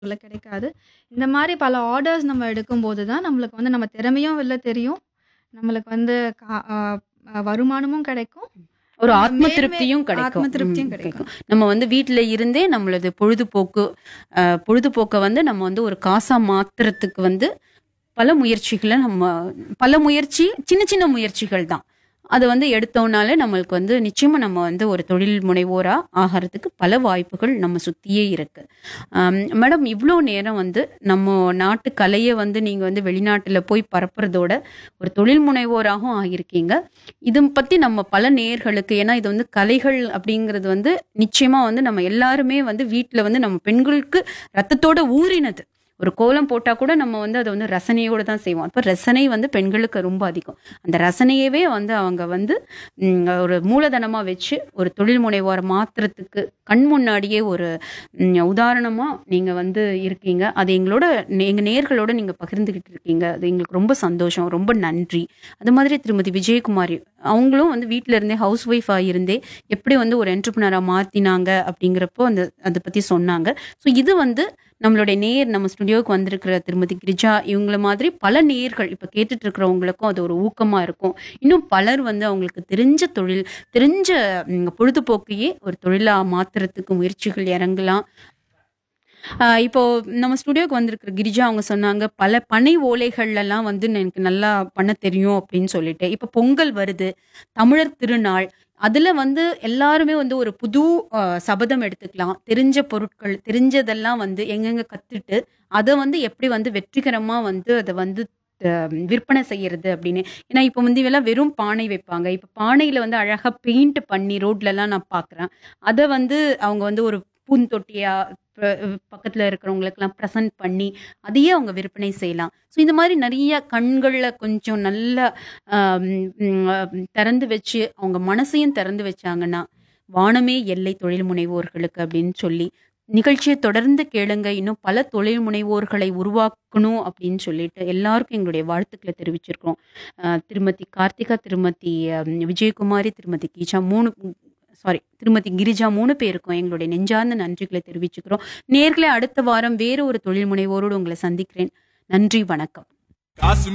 வெளிநாட்டுல கிடைக்காது. இந்த மாரி பல ஆர்டர்ஸ் நம்ம எடுக்கும்போது தான் நம்மளுக்கு வந்து நம்ம திறமையும் வெளில தெரியும். நம்மளுக்கு வந்து கா அ அ வருமானமும் கிடைக்கும். ஒரு நம்ம ஆத்ம மேன்மே திருப்தியும் கிடைக்கும். ஆத்ம திருப்தியும் ம், கிடைக்கும். நம்ம வந்து வீட்ல இருந்தே நம்மளது பொழுதுபோக்கு அ பொழுதுபோக்க வந்து நம்ம வந்து ஒரு காசா மாத்துறதுக்கு வந்து பல முயற்சிகள நம்ம பல முயற்சி சின்ன சின்ன முயற்சிகள் தான். அத வந்து எடுத்தோம்னாலே நம்மளுக்கு வந்து நிச்சயமா நம்ம வந்து ஒரு தொழில் முனைவோரா ஆகறதுக்கு பல வாய்ப்புகள் நம்ம சுத்தியே இருக்கு. அம் மேடம் இவ்ளோ நேரம் வந்து நம்ம நாட்டு கலைய வந்து நீங்க வந்து வெளிநாட்டுல போய் பரப்புறதோட, ஒரு தொழில் முனைவோராகவும் ஆகியிருக்கீங்க. இது பத்தி நம்ம பல நேயர்களுக்கு ஏன்னா இது வந்து கலைகள் அப்படிங்கிறது வந்து நிச்சயமா வந்து நம்ம எல்லாருமே வந்து வீட்ல வந்து நம்ம பெண்களுக்கு ரத்தத்தோட ஊறினது. ஒரு கோலம் போட்டா கூட நம்ம வந்து அத வந்து ரசனையோட தான் செய்வோம். அப்ப ரசனை வந்து பெண்களுக்கு ரொம்ப அதிகம். அந்த ரசனையவே வந்து அவங்க வந்து ம் ஒரு மூலதனமா வச்சு ஒரு தொழில் முனைவோர மாத்துறதுக்கு கண் முன்னாடியே ஒரு ம் உதாரணமா நீங்க வந்து இருக்கீங்க. அது எங்களோட எங்க நேயர்களோட நீங்க பகிர்ந்துகிட்டு இருக்கீங்க. அது எங்களுக்கு ரொம்ப சந்தோஷம். ரொம்ப நன்றி. அது மாதிரி திருமதி விஜயகுமாரி அவங்களும் வந்து வீட்ல இருந்தே ஹவுஸ் ஒய்ஃபா இருந்தே எப்படி வந்து ஒரு என்டர்பிரினியரா மாத்தினாங்க அப்படிங்கிறப்போ அந்த அத பத்தி சொன்னாங்க. ஸோ இது வந்து நம்மளுடைய நேயர் நம்ம ஸ்டுடியோவுக்கு வந்திருக்கிற திருமதி கிரிஜா இவங்கள மாதிரி பல நேயர்கள் இப்ப கேட்டுட்டு இருக்கிறவங்களுக்கும் அது ஒரு ஊக்கமா இருக்கும். இன்னும் பலர் வந்து அவங்களுக்கு தெரிஞ்ச தொழில் தெரிஞ்ச ம் பொழுதுபோக்கையே ஒரு தொழிலா மாத்துறதுக்கு முயற்சிகள் இறங்கலாம். அ இப்போ நம்ம ஸ்டுடியோவுக்கு வந்திருக்கிற கிரிஜா அவங்க சொன்னாங்க, பல பனை ஓலைகள்லலாம் வந்து எனக்கு நல்லா பண்ண தெரியும் அப்படின்னு சொல்லிட்டு. இப்ப பொங்கல் வருது. தமிழர் திருநாள். அதுல வந்து எல்லாருமே வந்து ஒரு புது அ சபதம் எடுத்துக்கலாம். தெரிஞ்ச பொருட்கள், தெரிஞ்சதெல்லாம் வந்து எங்கெங்க கத்துட்டு, அத வந்து எப்படி வந்து வெற்றிகரமா வந்து அத வந்து அ விற்பனை செய்யறது அப்படின்னு. ஏன்னா இப்ப முந்தியெல்லாம் வெறும் பானை வைப்பாங்க. இப்ப பானையில வந்து அழகா பெயிண்ட் பண்ணி ரோட்லலாம் நான் பார்க்குறேன். அத வந்து அவங்க வந்து ஒரு பூந்தொட்டியா ப பக்கத்துல இருக்கிறவங்களுக்கெல்லாம் பிரசன்ட் பண்ணி, அதையே அவங்க விற்பனை செய்யலாம். ஸோ இந்த மாரி நெறைய கண்கள்ல கொஞ்சம் நல்லா அ ம் திறந்து வச்சு, அவங்க மனசையும் திறந்து வச்சாங்கன்னா, வானமே எல்லை தொழில் முனைவோர்களுக்கு அப்படின்னு சொல்லி, நிகழ்ச்சிய தொடர்ந்து கேளுங்க. இன்னும் பல தொழில் முனைவோர்களை உருவாக்கணும் அப்படின்னு சொல்லிட்டு எல்லாருக்கும் எங்களுடைய வாழ்த்துக்கள தெரிவிச்சிருக்கிறோம். அ திருமதி கார்த்திகா, திருமதி அ விஜயகுமாரி, திருமதி கீஜா 3 சாரி திருமதி கிரிஜா 3 பேருக்கும் எங்களுடைய நெஞ்சார்ந்த நன்றிகள தெரிவிச்சுக்கிறோம். நேயர்களே அடுத்த வாரம் வேறு ஒரு தொழில் முனைவோரோடு உங்கள சந்திக்கிறேன். நன்றி, வணக்கம். காசு